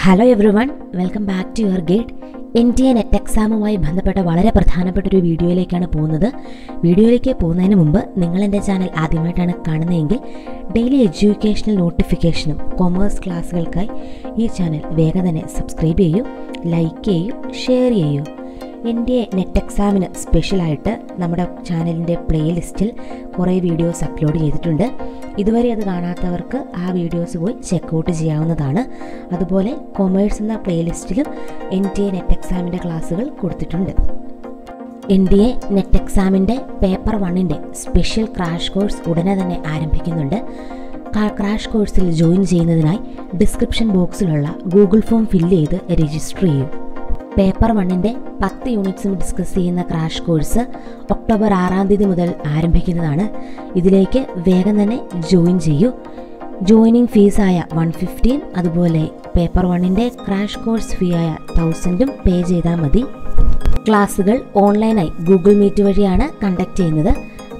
hello everyone welcome back to your gate N T A NET എക്സാമുമായി ബന്ധപ്പെട്ട വളരെ പ്രധാനപ്പെട്ട ഒരു വീഡിയോയിലേക്കാണ് പോകുന്നത് വീഡിയോയിലേക്ക് പോകുന്നതിന് മുമ്പ് നിങ്ങൾ എൻ്റെ ചാനൽ ആദ്യമായിട്ടാണ് കാണുന്നതെങ്കിൽ ഡെയിലി എഡ്യൂക്കേഷണൽ നോട്ടിഫിക്കേഷനും കൊമേഴ്സ് ക്ലാസ്സുകൾക്കായി ഈ ചാനൽ വേഗം തന്നെ സബ്സ്ക്രൈബ് ചെയ്യൂ ലൈക്ക് ചെയ്യൂ ഷെയർ ചെയ്യൂ എൻ ഡി എ നെറ്റ് എക്സാമിന് സ്പെഷ്യലായിട്ട് നമ്മുടെ ചാനലിൻ്റെ പ്ലേലിസ്റ്റിൽ കുറേ വീഡിയോസ് അപ്ലോഡ് ചെയ്തിട്ടുണ്ട് ഇതുവരെ അത് കാണാത്തവർക്ക് ആ വീഡിയോസ് പോയി ചെക്കൗട്ട് ചെയ്യാവുന്നതാണ് അതുപോലെ കൊമേഴ്സ് എന്ന പ്ലേലിസ്റ്റിലും എൻ ടി എ നെറ്റ് എക്സാമിൻ്റെ ക്ലാസ്സുകൾ കൊടുത്തിട്ടുണ്ട് എൻ ഡി എ നെറ്റ് എക്സാമിൻ്റെ പേപ്പർ വണ്ണിൻ്റെ സ്പെഷ്യൽ ക്രാഷ് കോഴ്സ് ഉടനെ തന്നെ ആരംഭിക്കുന്നുണ്ട് ക്രാഷ് കോഴ്സിൽ ജോയിൻ ചെയ്യുന്നതിനായി ഡിസ്ക്രിപ്ഷൻ ബോക്സിലുള്ള ഗൂഗിൾ ഫോം ഫില്ല് ചെയ്ത് രജിസ്റ്റർ ചെയ്യൂ പേപ്പർ വണ്ണിൻ്റെ പത്ത് യൂണിറ്റ്സും ഡിസ്കസ് ചെയ്യുന്ന ക്രാഷ് കോഴ്സ് ഒക്ടോബർ ആറാം തീയതി മുതൽ ആരംഭിക്കുന്നതാണ് ഇതിലേക്ക് വേഗം തന്നെ ജോയിൻ ചെയ്യൂ ജോയിനിങ് ഫീസായ വൺ ഫിഫ്റ്റീൻ അതുപോലെ പേപ്പർ വണ്ണിൻ്റെ ക്രാഷ് കോഴ്സ് ഫീ ആയ തൗസൻഡും പേ ചെയ്താൽ മതി ക്ലാസ്സുകൾ ഓൺലൈനായി ഗൂഗിൾ മീറ്റ് വഴിയാണ് കണ്ടക്ട് ചെയ്യുന്നത്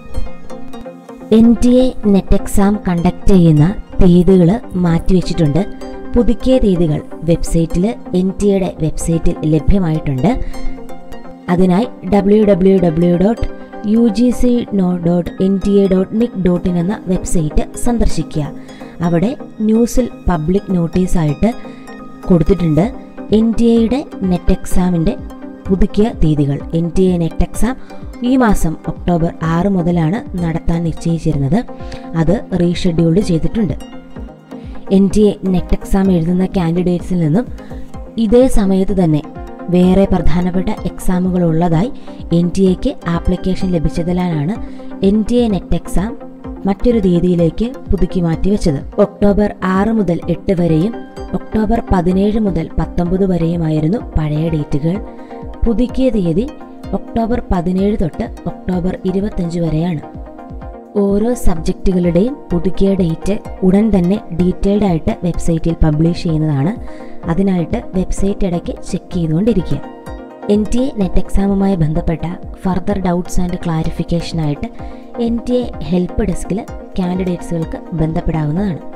N T A NET exam conduct ചെയ്യുന്ന തീയതികൾ മാറ്റിവെച്ചിട്ടുണ്ട് പുതുക്കിയ തീയതികൾ വെബ്സൈറ്റിൽ എൻ ടി എയുടെ വെബ്സൈറ്റിൽ ലഭ്യമായിട്ടുണ്ട് അതിനായി W W W dot U G C no dot N T A dot nic dot in എന്ന വെബ്സൈറ്റ് സന്ദർശിക്കുക അവിടെ ന്യൂസിൽ പബ്ലിക് നോട്ടീസായിട്ട് കൊടുത്തിട്ടുണ്ട് എൻ ടി എയുടെ നെറ്റ് എക്സാമിൻ്റെ പുതുക്കിയ തീയതികൾ N T A NET exam ഈ മാസം ഒക്ടോബർ ആറ് മുതലാണ് നടത്താൻ നിശ്ചയിച്ചിരുന്നത് അത് റീഷെഡ്യൂൾഡ് ചെയ്തിട്ടുണ്ട് N T A NET exam എഴുതുന്ന കാൻഡിഡേറ്റ്സിൽ നിന്നും ഇതേ സമയത്ത് തന്നെ വേറെ പ്രധാനപ്പെട്ട എക്സാമുകൾ ഉള്ളതായി എൻ ടി എക്ക് ആപ്ലിക്കേഷൻ ലഭിച്ചതിനാലാണ് N T A NET exam മറ്റൊരു തീയതിയിലേക്ക് പുതുക്കി മാറ്റിവെച്ചത് ഒക്ടോബർ ആറ് മുതൽ എട്ട് വരെയും ഒക്ടോബർ പതിനേഴ് മുതൽ പത്തൊമ്പത് വരെയുമായിരുന്നു പഴയ ഡേറ്റുകൾ പുതുക്കിയ തീയതി ഒക്ടോബർ പതിനേഴ് തൊട്ട് ഒക്ടോബർ ഇരുപത്തഞ്ച് വരെയാണ് ഓരോ സബ്ജക്റ്റുകളുടെയും പുതുക്കിയ ഡേറ്റ് ഉടൻ തന്നെ ഡീറ്റെയിൽഡ് ആയിട്ട് വെബ്സൈറ്റിൽ പബ്ലിഷ് ചെയ്യുന്നതാണ് അതിനായിട്ട് വെബ്സൈറ്റ് ഇടയ്ക്ക് ചെക്ക് ചെയ്തുകൊണ്ടിരിക്കുക എൻ ടി എ നെറ്റ് എക്സാമുമായി ബന്ധപ്പെട്ട ഫർദർ ഡൗട്ട്സ് ആൻഡ് ക്ലാരിഫിക്കേഷനായിട്ട് എൻ ടി എ ഹെൽപ്പ് ഡെസ്കിൽ കാൻഡിഡേറ്റ്സുകൾക്ക് ബന്ധപ്പെടാവുന്നതാണ്